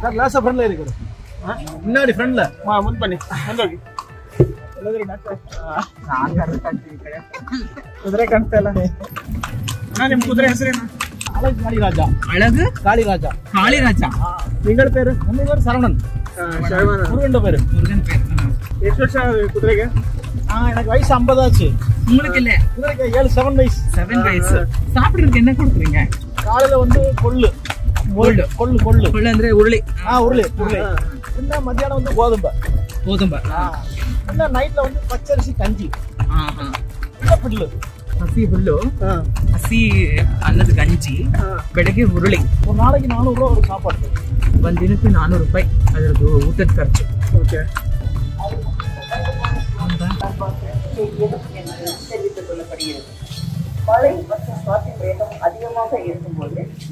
Sir ಲಾಸ ಫ್ರೆಂಡ್ಲ ಇರಿ ಕಡೆ ಮುನ್ನಾಡಿ ಫ್ರೆಂಡ್ಲ ಮಾ ಮುಂದ್ ಬನ್ನಿ ಮುಂದೋಗಿ ಕುದುರೆ ಕಾಣಿಸ್ತಾ ಇಲ್ಲ ಅಣ್ಣ ನಿಮ್ ಕುದುರೆ ಹೆಸರೇನು அழகு காளிராஜ அழகு காளிராஜா காளிராஜா ನಿಂಗಳ ಪೇರು நம்ம பேர் சரவணன் ಶರವಣ முருகன் பேரு முருகன் பேர் ஆ. ಎಷ್ಟು ವರ್ಷ ಕುದುರೆಗೆ ஆ எனக்கு வயசு ஐம்பதாச்சு உங்களுக்கு இல்ல குதிரைக்கு ஏழு செவன் வயசு செவன் வயசு சாப்பிடுறதுக்கு என்ன கொடுக்குறீங்க காலையில வந்து கொள்ளு கொள்ளு. கொள்ளு கொள்ளு கொள்ள ಅಂದ್ರೆ ಉರುಳಿ ஆ உருளி உருளி என்ன மத்தியானம் வந்து கோதுமை ಗೋಧುಂಬ என்ன நைட்ல வந்து பச்சரிசி கஞ்சி ಹಾ ಹಾ என்ன புல்லு ಹಸಿ ಹುಲ್ಲು ಹಸಿ ಅನ್ನದ ಗಂಜಿ ಬೆಳಗ್ಗೆ ಉರುಳಿ ஒரு நாளைக்கு நானூறு ரூபா ஒரு சாப்பாடு ಒಂದ್ ದಿನಕ್ಕೆ ನಾನೂರು ರೂಪಾಯಿ ಅದರದ್ದು ಊಟದ ಖರ್ಚು ಓಕೆ தெரிவித்துக் கொள்ளப்படுகிறது மழை மற்றும் காற்றின் வேகம் அதிகமாக இருக்கும்போது